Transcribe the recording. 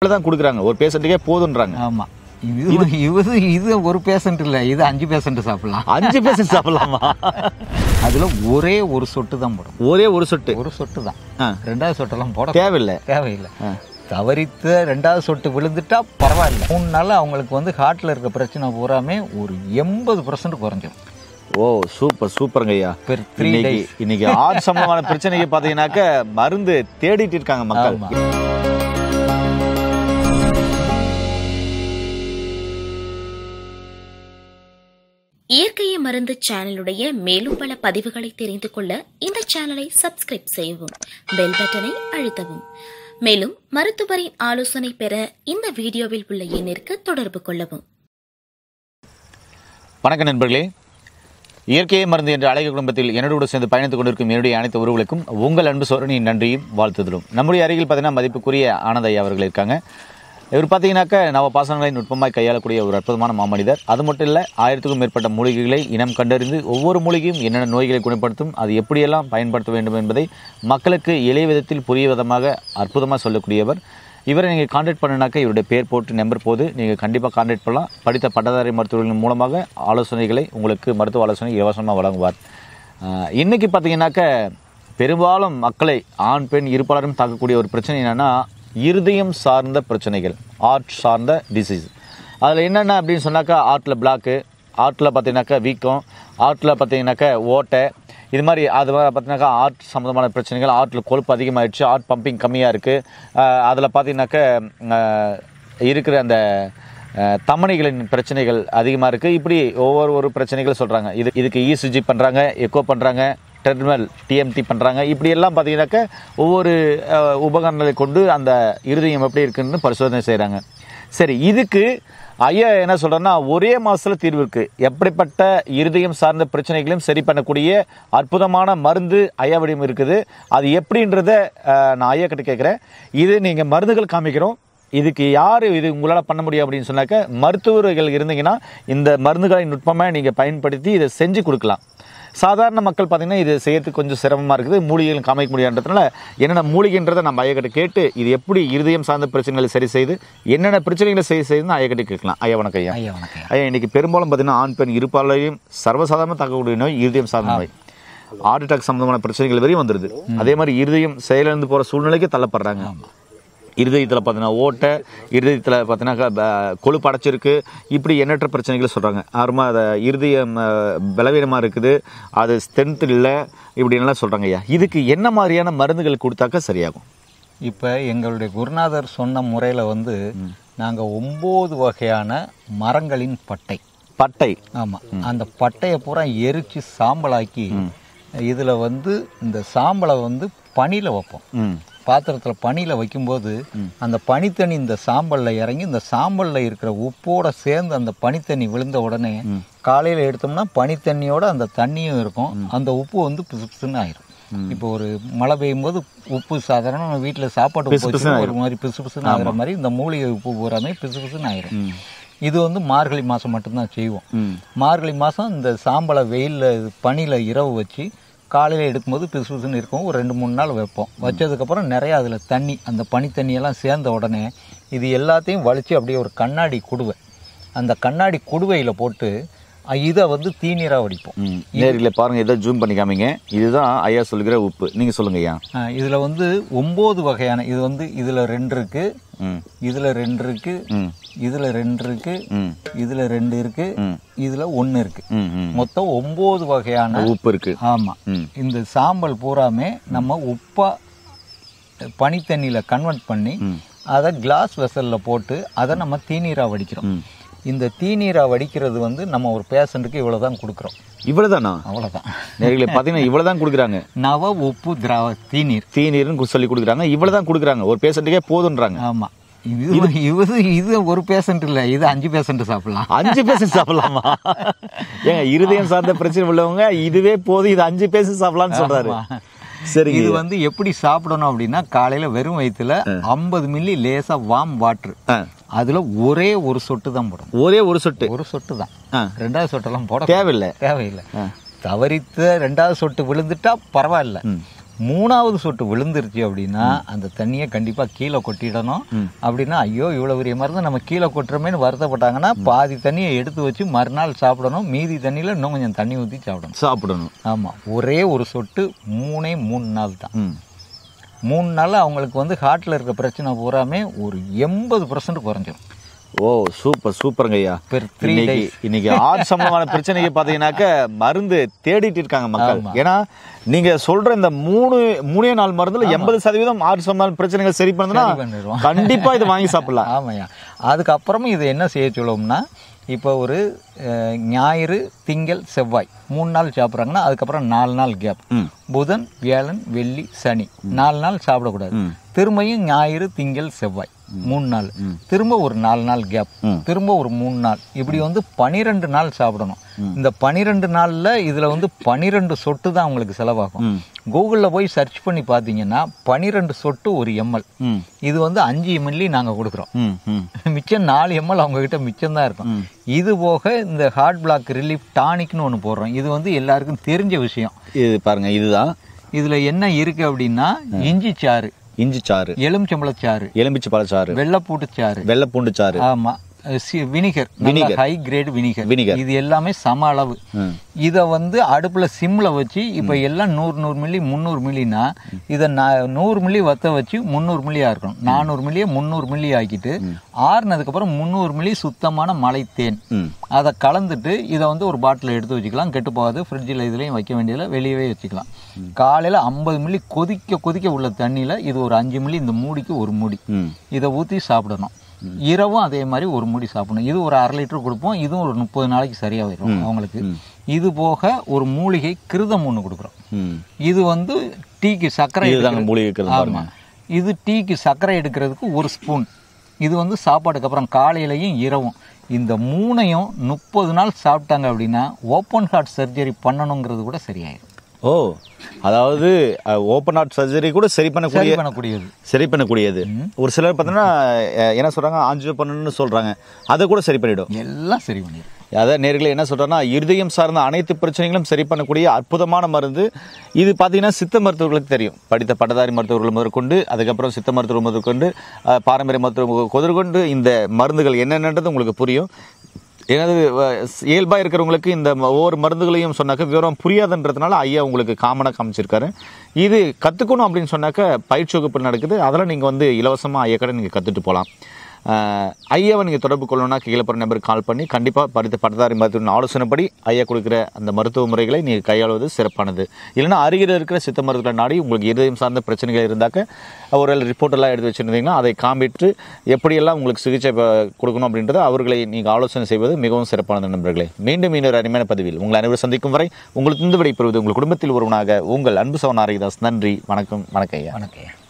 தான் கொடுக்குறாங்க ஒரு பேஷண்ட்டுக்கே போதுன்றாங்க ஆமா இது இது இது ஒரு பேஷண்ட் இல்ல இது அஞ்சு பேஷண்ட் சாப்பிடலாம் அஞ்சு பேஷண்ட் சாப்பிடலாமா அதுல ஒரே ஒரு சொட்டு தான் போடும் ஒரே ஒரு சொட்டு ஒரு சொட்டு தான் ஆ. ரெண்டாவது சொட்டெல்லாம் போட தேவையில்லை தேவையில்லை தவறித்து ரெண்டாவது சொட்டு விழுந்துட்டா பரவாயில்ல மூணு நாள் அவங்களுக்கு வந்து ஹார்ட்ல இருக்க பிரச்சனை பூராமே ஒரு எண்பது பர்சன்ட் குறைஞ்சிடும் ஓ சூப்பர் சூப்பருங்க ஐயா Per three இன்னைக்கு இன்னைக்கு ஆர்ட் சம்பந்தமான பிரச்சனைக்கு பாத்தீங்கன்னாக்க மருந்து தேடிட்டு இருக்காங்க மக்கள் ஆமா. இயற்கையை மருந்து சேனலுடைய மேலும் பல பதிவுகளை தெரிந்து கொள்ள இந்த சேனலை சப்ஸ்கிரைப் செய்யவும் பெல் பட்டனை அழுத்தவும் மேலும் மருத்துவரின் ஆலோசனை பெற இந்த வீடியோவில் உள்ள எண்ணிற்கு தொடர்பு கொள்ளவும் வணக்கம் நண்பர்களே இயற்கையை மருந்து என்ற அழகிய குடும்பத்தில் என்னோடு சேர்ந்து பயணித்துக் கொண்டிருக்கும் என்னுடைய அனைத்து உறவுகளுக்கும் உங்கள் அன்பு சோரனின் நன்றியும் வாழ்த்துதலும் நம்முடைய அருகில் பார்த்தீங்கன்னா மதிப்புக்குரிய ஆனந்த ஐயா அவர்கள் இருக்காங்க இவர் பார்த்தீங்கன்னாக்க நவ பாசனங்களை நுட்பமாய் கையாளக்கூடிய ஒரு அற்புதமான மாமனிதர் அது மட்டும் இல்லை ஆயிரத்துக்கும் மேற்பட்ட மூலிகைகளை இனம் கண்டறிந்து ஒவ்வொரு மூலிகையும் என்னென்ன நோய்களை குணப்படுத்தும் அது எப்படியெல்லாம் பயன்படுத்த வேண்டும் என்பதை மக்களுக்கு எளிய விதத்தில் புரிய விதமாக அற்புதமாக சொல்லக்கூடியவர் இவரை நீங்கள் காண்டாக்ட் பண்ணினாக்க இவருடைய பேர் போட்டு நம்பர் போது நீங்கள் கண்டிப்பாக காண்டாக்ட் பண்ணலாம் படித்த பட்டதாரி மருத்துவர்களின் மூலமாக ஆலோசனைகளை உங்களுக்கு மருத்துவ ஆலோசனை இலவசமாக வழங்குவார் ஆஹ் இன்னைக்கு பார்த்தீங்கன்னாக்க பெரும்பாலும் மக்களை ஆண் பெண் இருப்பாளரும் தாக்கக்கூடிய ஒரு பிரச்சனை என்னன்னா இருதயம் சார்ந்த பிரச்சனைகள் ஆர்ட் சார்ந்த டிசீஸ் அதில் என்னென்ன அப்படின்னு சொன்னாக்கா ஆர்ட்டில் பிளாக்கு ஆர்ட்டில் பார்த்தீங்கன்னாக்கா வீக்கம் ஆர்ட்டில் பார்த்தீங்கன்னாக்கா ஓட்டை இது மாதிரி அது பார்த்தீங்கன்னாக்கா ஆர்ட் சம்மந்தமான பிரச்சனைகள் ஆர்ட்டில் கொழுப்பு அதிகமாகிடுச்சு ஆர்ட் பம்பிங் கம்மியாக இருக்குது அதில் பார்த்தீங்கன்னாக்கா ஆஹ், இருக்கிற அந்த அஹ், தமனிகளின் பிரச்சனைகள் அதிகமாக இருக்குது இப்படி ஒவ்வொரு ஒரு பிரச்சனைகள் சொல்கிறாங்க இது இதுக்கு இசிஜி பண்ணுறாங்க எக்கோ பண்ணுறாங்க டெர்மினல் டிஎம்டி பண்ணுறாங்க இப்படி எல்லாம் பார்த்தீங்கன்னாக்க ஒவ்வொரு அஹ், உபகரணங்களை கொண்டு அந்த இருதயம் எப்படி இருக்குன்னு பரிசோதனை செய்கிறாங்க சரி இதுக்கு ஐயா என்ன சொல்றேன்னா ஒரே மாசத்துல தீர்வு இருக்கு எப்படிப்பட்ட இருதயம் சார்ந்த பிரச்சனைகளையும் சரி பண்ணக்கூடிய அற்புதமான மருந்து ஐயாவிடம் இருக்குது அது எப்படின்றத அஹ், நான் ஐயா கிட்ட கேட்குறேன் இது நீங்க மருந்துகள் காமிக்கிறோம் இதுக்கு யார் இது உங்களால் பண்ண முடியும் அப்படின்னு சொன்னாக்க மருத்துவர்கள் இருந்தீங்கன்னா இந்த மருந்துகளை நுட்பமாக நீங்கள் பயன்படுத்தி இதை செஞ்சு கொடுக்கலாம் சாதாரண மக்கள் பார்த்தீங்கன்னா இது செய்யறதுக்கு கொஞ்சம் சிரமமாக இருக்குது மூலிகைகள் காமிக்க முடியாதுன்றதுனால என்னென்ன மூலிகைன்றதை நம்ம ஐயக்கிட்ட கேட்டு இது எப்படி இருதயம் சார்ந்த பிரச்சனைகளை சரி செய்து என்னென்ன பிரச்சனைகளை சரி செய்யுதுன்னு ஐயக்கிட்ட கேட்கலாம் ஐயா வணக்கம் ஐயா ஐயா வணக்கம் ஐயா இன்னைக்கு பெரும்பாலும் பார்த்தீங்கன்னா ஆண் பெண் இருப்பாளையும் சர்வசாதாரணமாக தாக்கக்கூடிய நோய் இருதயம் சார்ந்த நோய் ஹார்ட் அட்டாக் சம்பந்தமான பிரச்சனைகள் வரையும் வந்துடுது அதே மாதிரி இருதயம் செயலிழந்து போகிற சூழ்நிலைக்கு தள்ளப்படுறாங்க இருதயத்தில் பார்த்தீங்கன்னா ஓட்டை இருதயத்தில் பார்த்தீங்கன்னா ப- கொழுப்பு அடைச்சிருக்கு இப்படி எண்ணற்ற பிரச்சனைகள் சொல்கிறாங்க ஆறுமா அதை இருதயம் அஹ், பலவீனமாக இருக்குது அது ஸ்ட்ரென்த் இல்லை இப்படி எல்லாம் சொல்கிறாங்க ஐயா இதுக்கு என்ன மாதிரியான மருந்துகள் கொடுத்தாக்கா சரியாகும் இப்போ எங்களுடைய குருநாதர் சொன்ன முறையில் வந்து நாங்கள் ஒம்பது வகையான மரங்களின் பட்டை பட்டை ஆமாம் அந்த பட்டையை பூரா எரிச்சு சாம்பலாக்கி இதில் வந்து இந்த சாம்பலை வந்து பனியில் வைப்போம் ம் பாத்திரத்தில் பனியில் வைக்கும்போது அந்த பனித்தண்ணி இந்த சாம்பலில் இறங்கி இந்த சாம்பலில் இருக்கிற உப்போட சேர்ந்து அந்த பனித்தண்ணி விழுந்த உடனே காலையில் எடுத்தோம்னா பனித்தண்ணியோட அந்த தண்ணியும் இருக்கும் அந்த உப்பு வந்து பிசு பிசுன்னு ஆயிரும் இப்போ ஒரு மழை பெய்யும் போது உப்பு சாதாரண வீட்டில் சாப்பாடு உப்பு வச்சுன்னா ஒரு மாதிரி பிசு பிசுன்னு ஆகிற மாதிரி இந்த மூலிகை உப்பு பூராமே பிசு பிசுன்னு ஆயிரும் இது வந்து மார்கழி மாதம் மட்டும்தான் செய்வோம் ம் மார்கழி மாதம் இந்த சாம்பலை வெயிலில் பனியில் இரவு வச்சு காலையில் எடுக்கும்போது பிசு பிசுன்னு இருக்கும் ஒரு ரெண்டு மூணு நாள் வைப்போம் வச்சதுக்கப்புறம் நிறைய அதில் தண்ணி அந்த பனி தண்ணியெல்லாம் சேர்ந்த உடனே இது எல்லாத்தையும் வலிச்சு அப்படியே ஒரு கண்ணாடி குடுவை அந்த கண்ணாடி குடுவையில் போட்டு அ- இதை வந்து தீநீராக வடிப்போம் ம் நேரில் பாருங்க இதை ஜூம் பண்ணி காமிங்க இதுதான் ஐயா சொல்கிற உப்பு நீங்க சொல்லுங்க ஐயா இதில் வந்து ஒம்பது வகையான இது வந்து இதில் ரெண்டு இருக்கு ம் இதில் ரெண்டு இருக்கு ம் இதில் ரெண்டு இருக்கு ம் இதில் ரெண்டு இருக்கு ம் இதில் ஒன்று இருக்கு ம் ம் மொத்தம் ஒம்பது வகையான உப்பு இருக்கு ஆமா ம் இந்த சாம்பல் பூராமே நம்ம உப்பா பனித்தண்ணியில் கன்வெர்ட் பண்ணி ம் அதை கிளாஸ் வெசலில் போட்டு அதை நம்ம தீநீராக வடிக்கிறோம் ம் இந்த தீநீராக வடிக்கிறது வந்து நம்ம ஒரு பேஷண்ட்டுக்கு இவ்வளோ தான் கொடுக்குறோம் இவ்வளவுதானா அவ்வளோதான் நேர்களை பார்த்தீங்கன்னா இவ்வளவுதான் கொடுக்குறாங்க நவ உப்பு திராவ தீநீர் தீநீர்னு சொல்லி கொடுக்குறாங்க இவ்வளவுதான் கொடுக்குறாங்க ஒரு பேஷண்ட்டுக்கே போதுன்றாங்க ஆமா இது இது இது ஒரு பேஷண்ட் இல்லை இது அஞ்சு பேஷண்ட் சாப்பிடலாம் அஞ்சு பேஷண்ட் சாப்பிடலாமா ஏங்க இருதயம் சார்ந்த பிரச்சனை உள்ளவங்க இதுவே போதும் இது அஞ்சு பேஷண்ட் சாப்பிடலாம்னு சொல்றாரு ஆமா. சரிங்க இது வந்து எப்படி சாப்பிடணும் அப்படின்னா காலையில வெறும் வயிற்றுல ஐம்பது மில்லி லேசா வார்ம் வாட்டர் ஆ. அதுல ஒரே ஒரு சொட்டு தான் போடணும் ஒரே ஒரு சொட்டு ஒரு சொட்டு தான் ஆ. ரெண்டாவது சொட்டெல்லாம் போட தேவையில்லை தேவையில்லை தவறித்த ரெண்டாவது சொட்டு விழுந்துட்டா பரவாயில்ல ம். மூணாவது சொட்டு விழுந்துருச்சு அப்படின்னா அந்த தண்ணியை கண்டிப்பாக கீழே கொட்டிடணும் அப்படின்னா ஐயோ இவ்வளோ பெரிய மருந்து நம்ம கீழே கொட்டுறமேன்னு வருத்தப்பட்டாங்கன்னா பாதி தண்ணியை எடுத்து வச்சு மறுநாள் சாப்பிடணும் மீதி தண்ணியில் இன்னும் கொஞ்சம் தண்ணி ஊற்றி சாப்பிடணும் சாப்பிடணும் ஆமாம் ஒரே ஒரு சொட்டு மூணே மூணு நாள் தான் ம் மூணு நாள் அவங்களுக்கு வந்து ஹார்ட்டில் இருக்க பிரச்சனை பூராமே ஒரு எண்பது பர்சன்ட் குறைஞ்சிரும் ஓ சூப்பர் சூப்பருங்க ஐயா Per three இன்னைக்கு இன்னைக்கு ஆறு சம்பந்தமான பிரச்சனைக்கு பாத்தீங்கன்னாக்க மருந்து தேடிட்டு இருக்காங்க மக்கள் ஏன்னா நீங்க சொல்ற இந்த மூணு மூணே நாள் மருந்துல எண்பது சதவீதம் ஆறு சம்பந்தமான பிரச்சனைகள் சரி பண்ணுதுன்னா சரி பண்ணிடுவோம். கண்டிப்பா இது வாங்கி சாப்பிடலாம் ஆமாய்யா அதுக்கப்புறமும் இது என்ன செய்ய சொல்லுவோம்னா இப்போ ஒரு அஹ், ஞாயிறு திங்கள் செவ்வாய் மூணு நாள் சாப்பிட்றாங்கன்னா அதுக்கப்புறம் நாலு நாள் கேப் ம். புதன் வியாழன் வெள்ளி சனி நாலு நாள் சாப்பிடக்கூடாது ம். திரும்பியும் ஞாயிறு திங்கள் செவ்வாய் மூணு நாள் திரும்ப ஒரு நாலு நாள் கேப் ம். திரும்ப ஒரு மூணு நாள் இப்படி வந்து பனிரெண்டு நாள் சாப்பிடணும் இந்த பனிரெண்டு நாள்ல இதுல வந்து பனிரெண்டு சொட்டு தான் உங்களுக்கு செலவாகும் ம். கூகுளில் போய் சர்ச் பண்ணி பார்த்தீங்கன்னா பனிரெண்டு சொட்டு ஒரு எம்எல் ம் இது வந்து அஞ்சு எம்எல்ஏ நாங்கள் கொடுக்குறோம் ம் ம் மிச்சம் நாலு எம்எல் அவங்க கிட்ட மிச்சம் தான் இருக்கும் இது போக இந்த ஹார்ட் பிளாக் ரிலீஃப் டானிக்னு ஒன்று போடுறோம் இது வந்து எல்லாருக்கும் தெரிஞ்ச விஷயம் இது பாருங்க இதுதான் இதுல என்ன இருக்கு அப்படின்னா இஞ்சி சாறு இஞ்சி சாறு எலுமிச்சம்பழச்சாறு எலும்பிச்சு பழச்சாறு வெள்ளைப்பூட்டு சாறு வெள்ளை பூண்டு சாறு ஆமா vinegar high grade vinegar Vinegar. இது எல்லாமே சம அளவு ம். இத வந்து அடுப்புல சிம்ல வச்சு இப்ப எல்லாம் நூறு நூறு மில்லி முந்நூறு மில்லினா இதை நூறு மில்லி வத்த வச்சு முந்நூறு மில்லியா இருக்கணும் நானூறு மில்லியை முந்நூறு மில்லி ஆக்கிட்டு ஆறுனதுக்கு அப்புறம் முந்நூறு மில்லி சுத்தமான மலை தேன் ம் அதை கலந்துட்டு இதை வந்து ஒரு பாட்டில் எடுத்து வச்சுக்கலாம் கெட்டு போகாது ஃப்ரிட்ஜில் இதுலேயும் வைக்க வேண்டியதில்லை வெளியவே வச்சுக்கலாம் காலையில் ஐம்பது மில்லி கொதிக்க கொதிக்க உள்ள தண்ணியில் இது ஒரு அஞ்சு மில்லி இந்த மூடிக்கு ஒரு மூடி ம் இதை ஊற்றி சாப்பிடணும் இரவும் அதே மாதிரி ஒரு மூடி சாப்பிடணும் இது ஒரு அரை லிட்டர் கொடுப்போம் இதுவும் ஒரு முப்பது நாளைக்கு சரியாக வரும் அவங்களுக்கு இது போக ஒரு மூலிகை கிருதம் ஒன்று கொடுக்குறோம் ம் இது வந்து டீக்கு சர்க்கரை இதுதாங்க எடுக்கிறது- மூலிகை கிருதம் ஆமா இது டீக்கு சர்க்கரை எடுக்கிறதுக்கு ஒரு ஸ்பூன் இது வந்து சாப்பாட்டுக்கு அப்புறம் காலையிலையும் இரவும் இந்த மூணையும் முப்பது நாள் சாப்பிட்டாங்க அப்படின்னா ஓப்பன் ஹார்ட் சர்ஜரி பண்ணணுங்கிறது கூட சரியாயிடும் ஓ அதாவது ஓப்பன் ஹார்ட் சர்ஜரி கூட சரி பண்ணக்கூடிய சரி பண்ணக்கூடியது சரி பண்ணக்கூடியது ஒரு சிலர் பார்த்தீங்கன்னா அஹ், என்ன சொல்றாங்க ஆஞ்சியோ பண்ணணும்னு சொல்றாங்க அதை கூட சரி பண்ணிடும் எல்லாம் சரி பண்ணிடும் அதாவது நேர்களை என்ன சொல்றாங்கன்னா இருதயம் சார்ந்த அனைத்து பிரச்சனைகளும் சரி பண்ணக்கூடிய அற்புதமான மருந்து இது பார்த்தீங்கன்னா சித்த மருத்துவர்களுக்கு தெரியும் படித்த பட்டதாரி மருத்துவர்கள் முதற்கொண்டு அதுக்கப்புறம் சித்த மருத்துவர்கள் முதற்கொண்டு அஹ், பாரம்பரிய மருத்துவம் முதற்கொண்டு இந்த மருந்துகள் என்னென்னன்றது உங்களுக்கு புரியும் ஏதாவது இயல்பாக இருக்கிறவங்களுக்கு இந்த ம- ஒவ்வொரு மருந்துகளையும் சொன்னாக்க விவரம் புரியாதுன்றதுனால ஐயா உங்களுக்கு காமனாக காமிச்சிருக்காரு இது கற்றுக்கணும் அப்படின்னு சொன்னாக்க பயிற்சி வகுப்பு நடக்குது அதெல்லாம் நீங்கள் வந்து இலவசமாக ஐயா கடை நீங்கள் கற்றுட்டு போகலாம் ஆஹ் ஐயாவை நீங்கள் தொடர்பு கொள்ளணும்னா கீழே போகிற நம்பருக்கு கால் பண்ணி கண்டிப்பாக படித்த பட்டதாரி மருத்துவ ஆலோசனைப்படி ஐயா கொடுக்குற அந்த மருத்துவ முறைகளை நீங்கள் கையாளுவது சிறப்பானது இல்லைன்னா அருகில் இருக்கிற சித்த மருத்துவ நாடி உங்களுக்கு இருதயம் சார்ந்த பிரச்சனைகள் இருந்தாக்க ஒரு ரிப்போர்ட் எல்லாம் எடுத்து வச்சுருந்தீங்கன்னா அதை காமிட்டு எப்படியெல்லாம் உங்களுக்கு சிகிச்சை ப- கொடுக்கணும் அப்படின்றத அவர்களை நீங்கள் ஆலோசனை செய்வது மிகவும் சிறப்பானது நண்பர்களே மீண்டும் இன்னொரு அருமையான பதிவில் உங்களை அனைவரும் சந்திக்கும் வரை உங்களுக்கு இருந்து விடைபெறுவது உங்கள் குடும்பத்தில் ஒருவனாக உங்கள் அன்பு சவன் ஆரோக்கியதாஸ் நன்றி வணக்கம் வணக்கம் ஐயா வணக்கம்